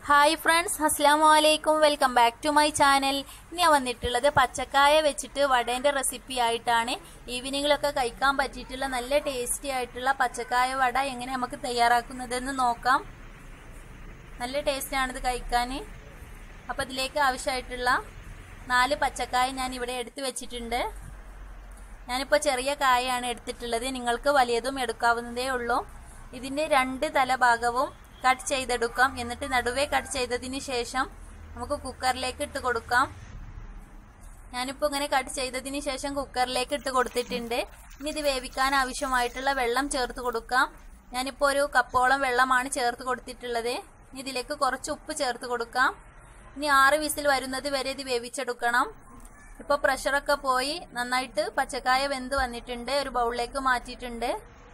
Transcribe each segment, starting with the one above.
hi friends അസ്സാമു അലൈക്കും welcome back to my channel ഇനി ഞാൻ വന്നിട്ടുള്ളത് പച്ചക്കായ വെച്ചിട്ട് വടേൻ്റെ റെസിപ്പി ആയിട്ടാണ് ഈവനിങ്ങിലൊക്കെ കഴിക്കാൻ പറ്റിയിട്ടുള്ള നല്ല ടേസ്റ്റി ആയിട്ടുള്ള പച്ചക്കായ വട എങ്ങനെ നമുക്ക് തയ്യാറാക്കുന്നതെന്ന് നോക്കാം നല്ല ടേസ്റ്റാണിത് കഴിക്കാൻ അപ്പോൾ ഇതിലേക്ക് ആവശ്യമായിട്ടുള്ള നാല് പച്ചക്കായ ഞാൻ ഇവിടെ എടുത്തു വെച്ചിട്ടുണ്ട് ഞാനിപ്പോൾ ചെറിയ കായയാണ് എടുത്തിട്ടുള്ളത് നിങ്ങൾക്ക് വലിയതും എടുക്കാവുന്നതേ ഉള്ളൂ ഇതിൻ്റെ രണ്ട് തലഭാഗവും കട്ട് ചെയ്തെടുക്കാം എന്നിട്ട് നടുവേ കട്ട് ചെയ്തതിന് ശേഷം നമുക്ക് കുക്കറിലേക്ക് ഇട്ട് കൊടുക്കാം ഞാനിപ്പോൾ ഇങ്ങനെ കട്ട് ചെയ്തതിന് ശേഷം കുക്കറിലേക്ക് ഇട്ട് കൊടുത്തിട്ടുണ്ട് ഇനി ഇത് വേവിക്കാൻ ആവശ്യമായിട്ടുള്ള വെള്ളം ചേർത്ത് കൊടുക്കാം ഞാനിപ്പോൾ ഒരു കപ്പോളം വെള്ളമാണ് ചേർത്ത് കൊടുത്തിട്ടുള്ളത് ഇനി ഇതിലേക്ക് കുറച്ച് ഉപ്പ് ചേർത്ത് കൊടുക്കാം ഇനി ആറ് വിസിൽ വരുന്നത് വരെ ഇത് വേവിച്ചെടുക്കണം ഇപ്പോൾ പ്രഷറൊക്കെ പോയി നന്നായിട്ട് പച്ചക്കായ വെന്ത് വന്നിട്ടുണ്ട് ഒരു ബൗളിലേക്ക് മാറ്റിയിട്ടുണ്ട്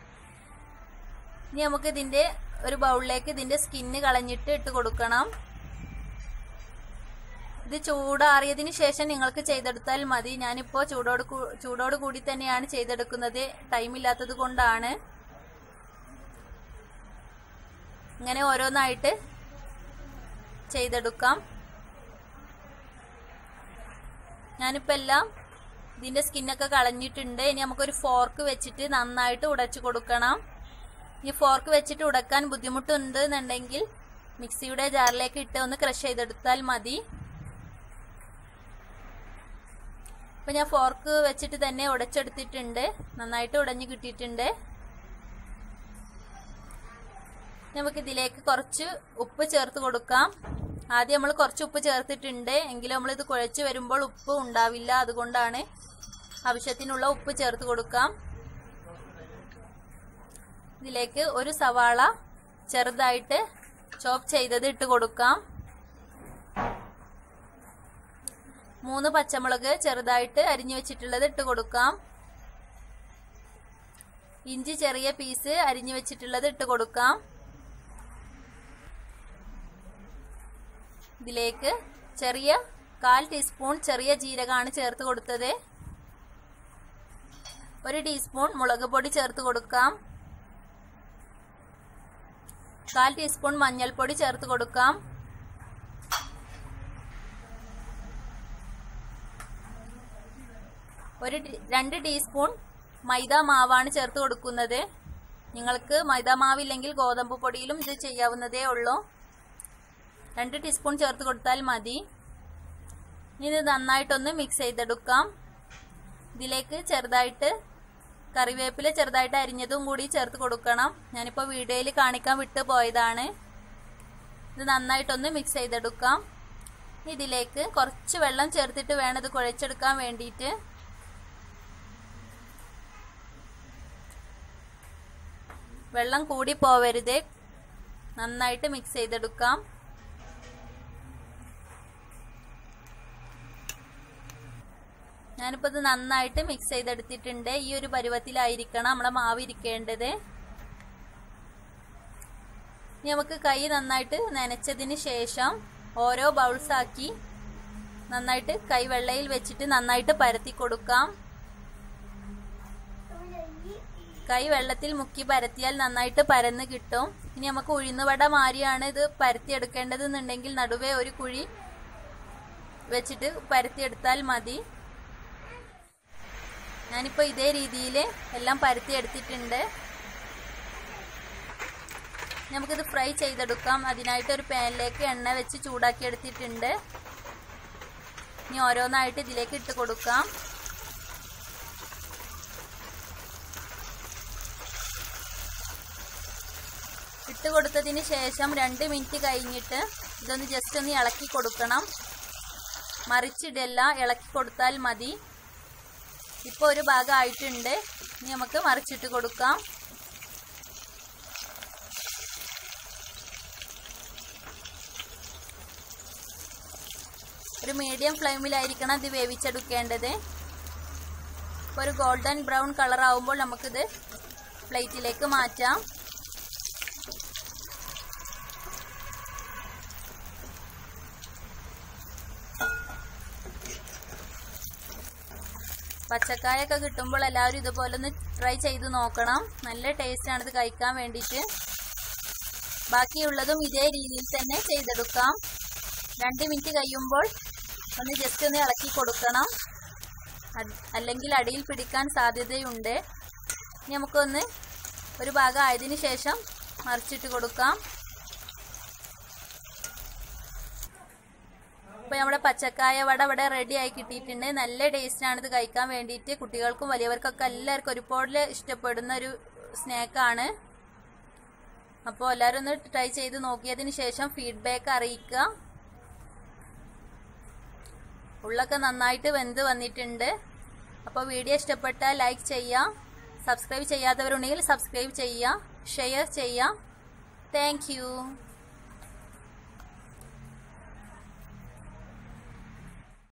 ഇനി നമുക്ക് ഇതിൻ്റെ ഒരു ബൗളിലേക്ക് ഇതിൻ്റെ സ്കിന്ന് കളഞ്ഞിട്ട് ഇട്ട് കൊടുക്കണം ഇത് ചൂടാറിയതിന് ശേഷം നിങ്ങൾക്ക് ചെയ്തെടുത്താൽ മതി ഞാനിപ്പോൾ ചൂടോട് ചൂടോട് കൂടി തന്നെയാണ് ചെയ്തെടുക്കുന്നത് ടൈമില്ലാത്തത് കൊണ്ടാണ് ഇങ്ങനെ ഓരോന്നായിട്ട് ചെയ്തെടുക്കാം ഞാനിപ്പോൾ എല്ലാം ഇതിൻ്റെ സ്കിന്നൊക്കെ കളഞ്ഞിട്ടുണ്ട് ഇനി നമുക്കൊരു ഫോർക്ക് വെച്ചിട്ട് നന്നായിട്ട് ഉടച്ചു കൊടുക്കണം ഈ ഫോർക്ക് വെച്ചിട്ട് ഉടക്കാൻ ബുദ്ധിമുട്ടുണ്ട് എന്നുണ്ടെങ്കിൽ മിക്സിയുടെ ജാറിലേക്ക് ഇട്ട് ഒന്ന് ക്രഷ് ചെയ്തെടുത്താൽ മതി ഇപ്പം ഞാൻ ഫോർക്ക് വെച്ചിട്ട് തന്നെ ഉടച്ചെടുത്തിട്ടുണ്ട് നന്നായിട്ട് ഉടഞ്ഞു കിട്ടിയിട്ടുണ്ട് നമുക്ക് ഇതിലേക്ക് കുറച്ച് ഉപ്പ് ചേർത്ത് കൊടുക്കാം ആദ്യം നമ്മൾ കുറച്ച് ഉപ്പ് ചേർത്തിട്ടുണ്ട് എങ്കിലും നമ്മൾ ഇത് കുഴച്ച് വരുമ്പോൾ ഉപ്പ് ഉണ്ടാവില്ല അതുകൊണ്ടാണ് ആവശ്യത്തിനുള്ള ഉപ്പ് ചേർത്ത് കൊടുക്കാം ഇതിലേക്ക് ഒരു സവാള ചെറുതായിട്ട് ചോപ്പ് ചെയ്തത് ഇട്ട് കൊടുക്കാം മൂന്ന് പച്ചമുളക് ചെറുതായിട്ട് അരിഞ്ഞു വെച്ചിട്ടുള്ളത് ഇട്ട് കൊടുക്കാം ഇഞ്ചി ചെറിയ പീസ് അരിഞ്ഞു വെച്ചിട്ടുള്ളത് ഇട്ട് കൊടുക്കാം ഇതിലേക്ക് ചെറിയ കാൽ ടീസ്പൂൺ ചെറിയ ജീരകമാണ് ചേർത്ത് കൊടുത്തത് ഒരു ടീസ്പൂൺ മുളക് പൊടി ചേർത്ത് കൊടുക്കാം കാൽ ടീസ്പൂൺ മഞ്ഞൾപ്പൊടി ചേർത്ത് കൊടുക്കാം ഒരു രണ്ട് ടീസ്പൂൺ മൈദ മാവാണ് ചേർത്ത് കൊടുക്കുന്നത് നിങ്ങൾക്ക് മൈദ മാവില്ലെങ്കിൽ ഗോതമ്പ് പൊടിയിലും ഇത് ചെയ്യാവുന്നതേ ഉള്ളൂ രണ്ട് ടീസ്പൂൺ ചേർത്ത് കൊടുത്താൽ മതി ഇനി ഇത് നന്നായിട്ടൊന്ന് മിക്സ് ചെയ്തെടുക്കാം ഇതിലേക്ക് ചെറുതായിട്ട് കറിവേപ്പില ചെറുതായിട്ട് അരിഞ്ഞതും കൂടി ചേർത്ത് കൊടുക്കണം ഞാനിപ്പോൾ വീഡിയോയിൽ കാണിക്കാൻ വിട്ടു പോയതാണ് ഇത് നന്നായിട്ടൊന്ന് മിക്സ് ചെയ്തെടുക്കാം ഇതിലേക്ക് കുറച്ച് വെള്ളം ചേർത്തിട്ട് വേണം ഇത് കുഴച്ചെടുക്കാൻ വേണ്ടിയിട്ട് വെള്ളം കൂടി പോവരുത് നന്നായിട്ട് മിക്സ് ചെയ്തെടുക്കാം ഞാനിപ്പോൾ ഇത് നന്നായിട്ട് മിക്സ് ചെയ്തെടുത്തിട്ടുണ്ട് ഈ ഒരു പരുവത്തിലായിരിക്കണം നമ്മുടെ മാവ് ഇരിക്കേണ്ടത് ഇനി നമുക്ക് കൈ നന്നായിട്ട് നനച്ചതിന് ശേഷം ഓരോ ബൗൾസ് ആക്കി നന്നായിട്ട് കൈ വെള്ളയിൽ വെച്ചിട്ട് നന്നായിട്ട് പരത്തി കൊടുക്കാം കൈ വെള്ളത്തിൽ മുക്കി പരത്തിയാൽ നന്നായിട്ട് പരന്ന് കിട്ടും ഇനി നമുക്ക് ഉഴുന്നുവട മാരിയാണ് ഇത് പരത്തിയെടുക്കേണ്ടത് എന്നുണ്ടെങ്കിൽ നടുവേ ഒരു കുഴി വെച്ചിട്ട് പരത്തിയെടുത്താൽ മതി ഞാനിപ്പോൾ ഇതേ രീതിയിൽ എല്ലാം പരത്തി എടുത്തിട്ടുണ്ട് നമുക്കിത് ഫ്രൈ ചെയ്തെടുക്കാം അതിനായിട്ട് ഒരു പാനിലേക്ക് എണ്ണ വെച്ച് ചൂടാക്കി എടുത്തിട്ടുണ്ട് ഇനി ഓരോന്നായിട്ട് ഇതിലേക്ക് ഇട്ട് കൊടുക്കാം ഇട്ട് കൊടുത്തതിന് ശേഷം രണ്ട് മിനിറ്റ് കഴിഞ്ഞിട്ട് ഇതൊന്ന് ജസ്റ്റ് ഒന്ന് ഇളക്കി കൊടുക്കണം മറിച്ചിടല്ല ഇളക്കി കൊടുത്താൽ മതി ഇപ്പോൾ ഒരു ഭാഗം ആയിട്ടുണ്ട് ഇനി നമുക്ക് മറിച്ചിട്ട് കൊടുക്കാം ഒരു മീഡിയം ഫ്ലെയിമിലായിരിക്കണം ഇത് വേവിച്ചെടുക്കേണ്ടത് ഇപ്പോൾ ഒരു ഗോൾഡൻ ബ്രൗൺ കളർ ആവുമ്പോൾ നമുക്കിത് പ്ലേറ്റിലേക്ക് മാറ്റാം പച്ചക്കായൊക്കെ കിട്ടുമ്പോൾ എല്ലാവരും ഇതുപോലെ ഒന്ന് ട്രൈ ചെയ്ത് നോക്കണം നല്ല ടേസ്റ്റാണ് ഇത് കഴിക്കാൻ വേണ്ടിയിട്ട് ബാക്കിയുള്ളതും ഇതേ രീതിയിൽ തന്നെ ചെയ്തെടുക്കാം രണ്ട് മിനിറ്റ് കഴിയുമ്പോൾ ഒന്ന് ജസ്റ്റ് ഒന്ന് ഇളക്കി കൊടുക്കണം അത് അല്ലെങ്കിൽ അടിയിൽ പിടിക്കാൻ സാധ്യതയുണ്ട് ഇനി നമുക്കൊന്ന് ഒരു ഭാഗം ആയതിനു ശേഷം മറിച്ചിട്ട് കൊടുക്കാം അപ്പോൾ നമ്മുടെ പച്ചക്കായ വട ഇവിടെ റെഡി ആയി കിട്ടിയിട്ടുണ്ട് നല്ല ടേസ്റ്റാണ് ഇത് കഴിക്കാൻ വേണ്ടിയിട്ട് കുട്ടികൾക്കും വലിയവർക്കൊക്കെ എല്ലാവർക്കും ഒരുപോലെ ഇഷ്ടപ്പെടുന്ന ഒരു സ്നാക്കാണ് അപ്പോൾ എല്ലാവരും ഒന്ന് ട്രൈ ചെയ്ത് നോക്കിയതിന് ശേഷം ഫീഡ്ബാക്ക് അറിയിക്കുക ഉള്ളൊക്കെ നന്നായിട്ട് വെന്ത് വന്നിട്ടുണ്ട് അപ്പോൾ വീഡിയോ ഇഷ്ടപ്പെട്ടാൽ ലൈക്ക് ചെയ്യുക സബ്സ്ക്രൈബ് ചെയ്യാത്തവരുണ്ടെങ്കിൽ സബ്സ്ക്രൈബ് ചെയ്യുക ഷെയർ ചെയ്യുക താങ്ക്